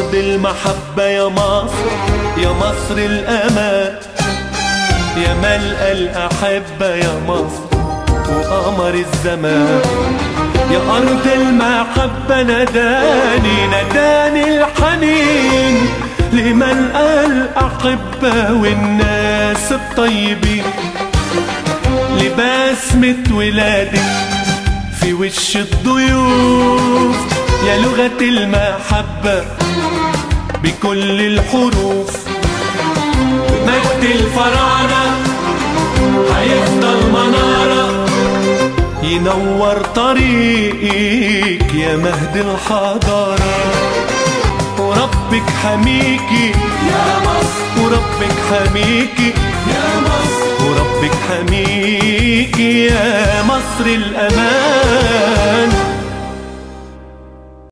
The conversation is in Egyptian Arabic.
أرض المحبة يا مصر يا مصر الأمان يا ملقى الأحبة يا مصر وقمر الزمان يا أرض المحبة نداني نداني الحنين لملقى الأحبة والناس الطيبين لبسمة ولادك في وش الضيوف يا لغة المحبة بكل الحروف مجد الفراعنة هيفضل منارة ينور طريقك يا مهد الحضارة وربك حميكي يا مصر وربك حميكي يا مصر وربك حميكي يا مصر الأمان